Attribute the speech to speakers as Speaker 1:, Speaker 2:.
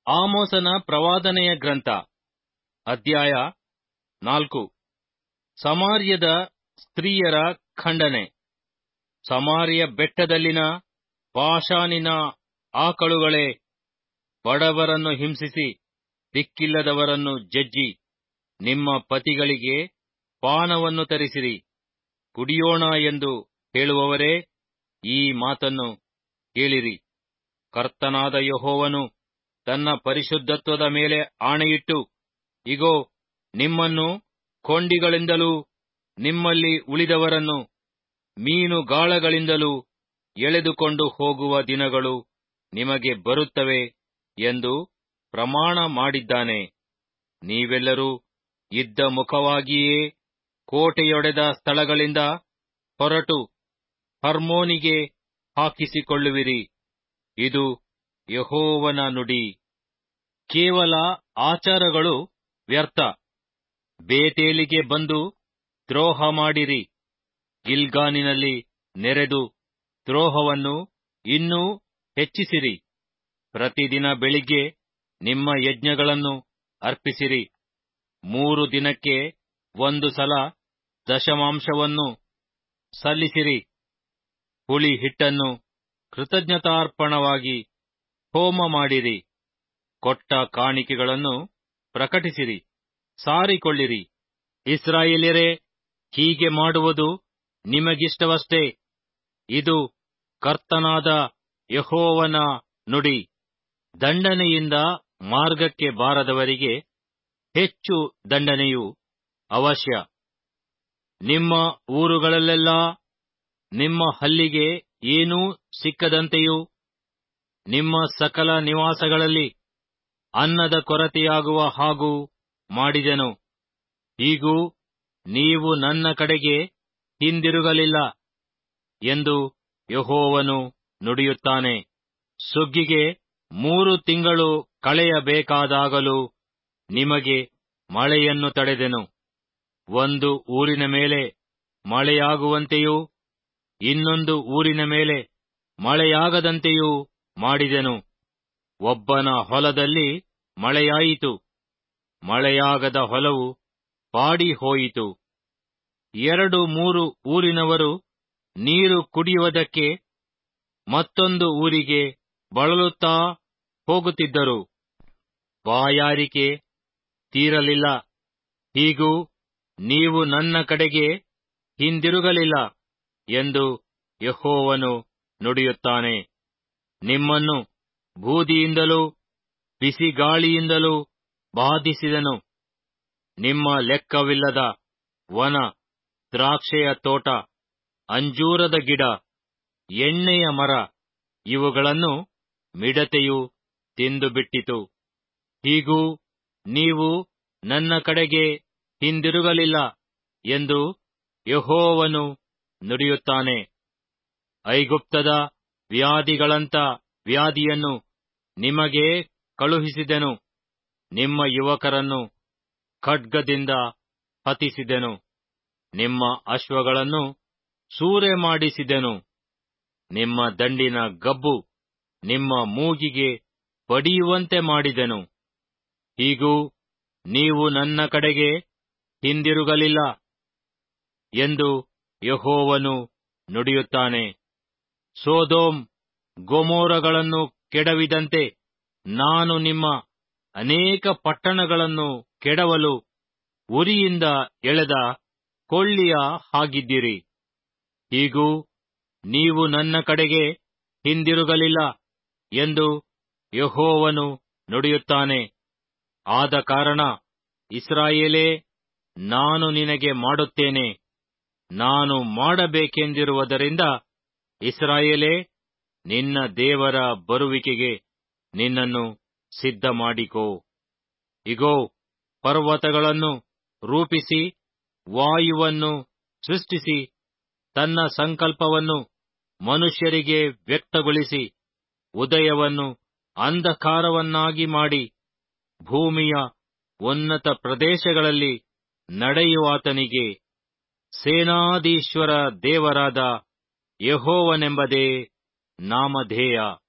Speaker 1: ಆಮೋಸನ ಪ್ರವಾದನೆಯ ಗ್ರಂಥ ಅಧ್ಯಾಯ ನಾಲ್ಕು ಸಮಾರ್ಯದ ಸ್ತ್ರೀಯರ ಖಂಡನೆ ಸಮಾರ್ಯ ಬೆಟ್ಟದಲ್ಲಿನ ಬಾಷಾನಿನ ಆಕಳುಗಳೇ ಬಡವರನ್ನು ಹಿಂಸಿಸಿ ದಿಕ್ಕಿಲ್ಲದವರನ್ನು ಜಜ್ಜಿ ನಿಮ್ಮ ಪತಿಗಳಿಗೆ ಪಾನವನ್ನು ತರಿಸಿರಿ ಕುಡಿಯೋಣ ಎಂದು ಹೇಳುವವರೇ ಈ ಮಾತನ್ನು ಕೇಳಿರಿ ಕರ್ತನಾದ ಯೆಹೋವನು ತನ್ನ ಪರಿಶುದ್ಧತ್ವದ ಮೇಲೆ ಆಣೆಯಿಟ್ಟು ಇಗೋ ನಿಮ್ಮನ್ನು ಕೊಂಡಿಗಳಿಂದಲೂ ನಿಮ್ಮಲ್ಲಿ ಉಳಿದವರನ್ನು ಮೀನುಗಾಳಗಳಿಂದಲೂ ಎಳೆದುಕೊಂಡು ಹೋಗುವ ದಿನಗಳು ನಿಮಗೆ ಬರುತ್ತವೆ ಎಂದು ಪ್ರಮಾಣ ಮಾಡಿದ್ದಾನೆ ನೀವೆಲ್ಲರೂ ಇದ್ದ ಮುಖವಾಗಿಯೇ ಕೋಟೆಯೊಡೆದ ಸ್ಥಳಗಳಿಂದ ಹೊರಟು ಹರ್ಮೋನಿಗೆ ಹಾಕಿಸಿಕೊಳ್ಳುವಿರಿ ಇದು ಯೆಹೋವನ ನುಡಿ ಕೇವಲ ಆಚಾರಗಳು ವ್ಯರ್ಥ ಬೇತೇಲಿಗೆ ಬಂದು ದ್ರೋಹ ಮಾಡಿರಿ ಗಿಲ್ಗಾನಿನಲ್ಲಿ ನೆರೆದು ದ್ರೋಹವನ್ನು ಇನ್ನೂ ಹೆಚ್ಚಿಸಿರಿ ಪ್ರತಿದಿನ ಬೆಳಿಗ್ಗೆ ನಿಮ್ಮ ಯಜ್ಞಗಳನ್ನು ಅರ್ಪಿಸಿರಿ ಮೂರು ದಿನಕ್ಕೆ ಒಂದು ಸಲ ದಶಮಾಂಶವನ್ನು ಸಲ್ಲಿಸಿರಿ ಹುಳಿ ಹಿಟ್ಟನ್ನು ಕೃತಜ್ಞತಾರ್ಪಣವಾಗಿ ಹೋಮ ಮಾಡಿರಿ ಕೊಟ್ಟ ಕಾಣಿಕೆಗಳನ್ನು ಪ್ರಕಟಿಸಿರಿ ಸಾರಿಕೊಳ್ಳಿರಿ ಇಸ್ರಾಯೇಲ್ಯರೇ ಹೀಗೆ ಮಾಡುವುದು ನಿಮಗಿಷ್ಟವಷ್ಟೇ ಇದು ಕರ್ತನಾದ ಯೆಹೋವನ ನುಡಿ ದಂಡನೆಯಿಂದ ಮಾರ್ಗಕ್ಕೆ ಬಾರದವರಿಗೆ ಹೆಚ್ಚು ದಂಡನೆಯು ಅವಶ್ಯ ನಿಮ್ಮ ಊರುಗಳಲ್ಲೆಲ್ಲಾ ನಿಮ್ಮ ಹಲ್ಲಿಗೆ ಏನೂ ಸಿಕ್ಕದಂತೆಯೂ ನಿಮ್ಮ ಸಕಲ ನಿವಾಸಗಳಲ್ಲಿ ಅನ್ನದ ಕೊರತೆಯಾಗುವ ಹಾಗೂ ಮಾಡಿದೆನು ಹೀಗೂ ನೀವು ನನ್ನ ಕಡೆಗೆ ಹಿಂದಿರುಗಲಿಲ್ಲ ಎಂದು ಯೆಹೋವನು ನುಡಿಯುತ್ತಾನೆ ಸುಗ್ಗಿಗೆ ಮೂರು ತಿಂಗಳು ಕಳೆಯಬೇಕಾದಾಗಲೂ ನಿಮಗೆ ಮಳೆಯನ್ನು ತಡೆದೆನು ಒಂದು ಊರಿನ ಮೇಲೆ ಮಳೆಯಾಗುವಂತೆಯೂ ಇನ್ನೊಂದು ಊರಿನ ಮೇಲೆ ಮಳೆಯಾಗದಂತೆಯೂ ಮಾಡಿದೆನು ಒಬ್ಬನ ಹೊಲದಲ್ಲಿ ಮಳೆಯಾಯಿತು ಮಳೆಯಾಗದ ಹೊಲವು ಬಾಡಿ ಹೋಯಿತು ಎರಡು ಮೂರು ಊರಿನವರು ನೀರು ಕುಡಿಯುವುದಕ್ಕೆ ಮತ್ತೊಂದು ಊರಿಗೆ ಬಳಲುತ್ತಾ ಹೋಗುತ್ತಿದ್ದರು ಬಾಯಾರಿಕೆ ತೀರಲಿಲ್ಲ ಹೀಗೂ ನೀವು ನನ್ನ ಕಡೆಗೆ ಹಿಂದಿರುಗಲಿಲ್ಲ ಎಂದು ಯೆಹೋವನು ನುಡಿಯುತ್ತಾನೆ ನಿಮ್ಮನ್ನು ಬೂದಿಯಿಂದಲೂ ಬಿಸಿಗಾಳಿಯಿಂದಲೂ ಬಾಧಿಸಿದನು ನಿಮ್ಮ ಲೆಕ್ಕವಿಲ್ಲದ ವನ ದ್ರಾಕ್ಷೆಯ ತೋಟ ಅಂಜೂರದ ಗಿಡ ಎಣ್ಣೆಯ ಮರ ಇವುಗಳನ್ನು ಮಿಡತೆಯು ತಿಂದುಬಿಟ್ಟಿತು ಹೀಗೂ ನೀವು ನನ್ನ ಕಡೆಗೆ ಹಿಂದಿರುಗಲಿಲ್ಲ ಎಂದು ಯೆಹೋವನು ನುಡಿಯುತ್ತಾನೆ ಐಗುಪ್ತದ ವ್ಯಾಧಿಗಳಂತ ವ್ಯಾಧಿಯನ್ನು ನಿಮಗೆ ಕಳುಹಿಸಿದೆನು ನಿಮ್ಮ ಯುವಕರನ್ನು ಖಡ್ಗದಿಂದ ಹತಿಸಿದೆನು ನಿಮ್ಮ ಅಶ್ವಗಳನ್ನು ಸೂರೆ ಮಾಡಿಸಿದೆನು ನಿಮ್ಮ ದಂಡಿನ ಗಬ್ಬು ನಿಮ್ಮ ಮೂಗಿಗೆ ಬಡಿಯುವಂತೆ ಮಾಡಿದೆನು ಹೀಗೂ ನೀವು ನನ್ನ ಕಡೆಗೆ ಹಿಂದಿರುಗಲಿಲ್ಲ ಎಂದು ಯೆಹೋವನು ನುಡಿಯುತ್ತಾನೆ ಸೋದೋಮ್ ಗೊಮೋರಗಳನ್ನು ಕೆಡವಿದಂತೆ ನಾನು ನಿಮ್ಮ ಅನೇಕ ಪಟ್ಟಣಗಳನ್ನು ಕೆಡವಲು ಉರಿಯಿಂದ ಎಳೆದ ಕೊಳ್ಳಿಯ ಹಾಗಿದ್ದಿರಿ ಹೀಗೂ ನೀವು ನನ್ನ ಕಡೆಗೆ ಹಿಂದಿರುಗಲಿಲ್ಲ ಎಂದು ಯೆಹೋವನು ನುಡಿಯುತ್ತಾನೆ ಆದ ಕಾರಣ ಇಸ್ರಾಯೇಲೇ ನಾನು ನಿನಗೆ ಮಾಡುತ್ತೇನೆ ನಾನು ಮಾಡಬೇಕೆಂದಿರುವುದರಿಂದ ಇಸ್ರಾಯೇಲೇ ನಿನ್ನ ದೇವರ ಬರುವಿಕೆಗೆ ನಿನ್ನನ್ನು ಸಿದ್ಧ ಮಾಡಿಕೋ ಇಗೋ ಪರ್ವತಗಳನ್ನು ರೂಪಿಸಿ ವಾಯುವನ್ನು ಸೃಷ್ಟಿಸಿ ತನ್ನ ಸಂಕಲ್ಪವನ್ನು ಮನುಷ್ಯರಿಗೆ ವ್ಯಕ್ತಗೊಳಿಸಿ ಉದಯವನ್ನು ಅಂಧಕಾರವನ್ನಾಗಿ ಮಾಡಿ ಭೂಮಿಯ ಉನ್ನತ ಪ್ರದೇಶಗಳಲ್ಲಿ ನಡೆಯುವಾತನಿಗೆ ಸೇನಾಧೀಶ್ವರ ದೇವರಾದ ಯೆಹೋವನೆಂಬುದೇ ನಾಮಧೇಯ